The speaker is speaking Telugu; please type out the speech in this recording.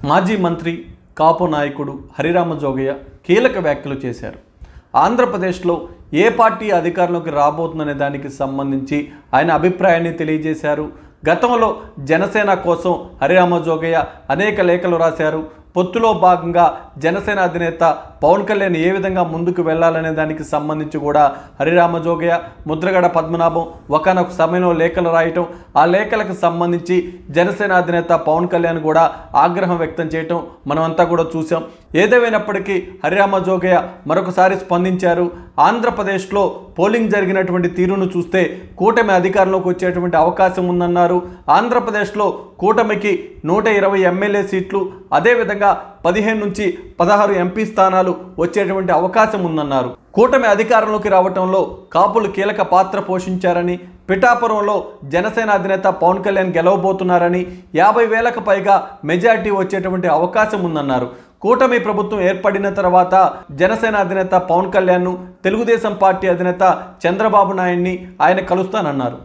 మాజీ మంత్రి కాపు నాయకుడు హరిరామ జోగయ్య కీలక వ్యాఖ్యలు చేశారు ఆంధ్రప్రదేశ్లో ఏ పార్టీ అధికారంలోకి రాబోతుందనే దానికి సంబంధించి ఆయన అభిప్రాయాన్ని తెలియజేశారు గతంలో జనసేన కోసం హరిరామ జోగయ్య అనేక లేఖలు రాశారు పొత్తులో భాగంగా జనసేన అధినేత పవన్ కళ్యాణ్ ఏ విధంగా ముందుకు వెళ్ళాలనే దానికి సంబంధించి కూడా హరిరామ జోగయ్య ముద్రగడ పద్మనాభం ఒకనొక సమయంలో లేఖలు రాయటం ఆ లేఖలకు సంబంధించి జనసేన అధినేత పవన్ కళ్యాణ్ కూడా ఆగ్రహం వ్యక్తం చేయటం మనమంతా కూడా చూసాం ఏదేమైనప్పటికీ హరిరామ జోగయ్య మరొకసారి స్పందించారు ఆంధ్రప్రదేశ్లో పోలింగ్ జరిగినటువంటి తీరును చూస్తే కూటమి అధికారంలోకి వచ్చేటువంటి అవకాశం ఉందన్నారు ఆంధ్రప్రదేశ్లో కూటమికి నూట ఇరవై ఎమ్మెల్యే సీట్లు అదేవిధంగా పదిహేను నుంచి పదహారు ఎంపీ స్థానాలు వచ్చేటువంటి అవకాశం ఉందన్నారు కూటమి అధికారంలోకి రావటంలో కాపులు కీలక పాత్ర పోషించారని పిఠాపురంలో జనసేన అధినేత పవన్ కళ్యాణ్ గెలవబోతున్నారని యాభై వేలకు పైగా మెజార్టీ వచ్చేటువంటి అవకాశం ఉందన్నారు కూటమి ప్రభుత్వం ఏర్పడిన తర్వాత జనసేన అధినేత పవన్ కళ్యాణ్ను తెలుగుదేశం పార్టీ అధినేత చంద్రబాబు నాయుడిని ఆయన కలుస్తానన్నారు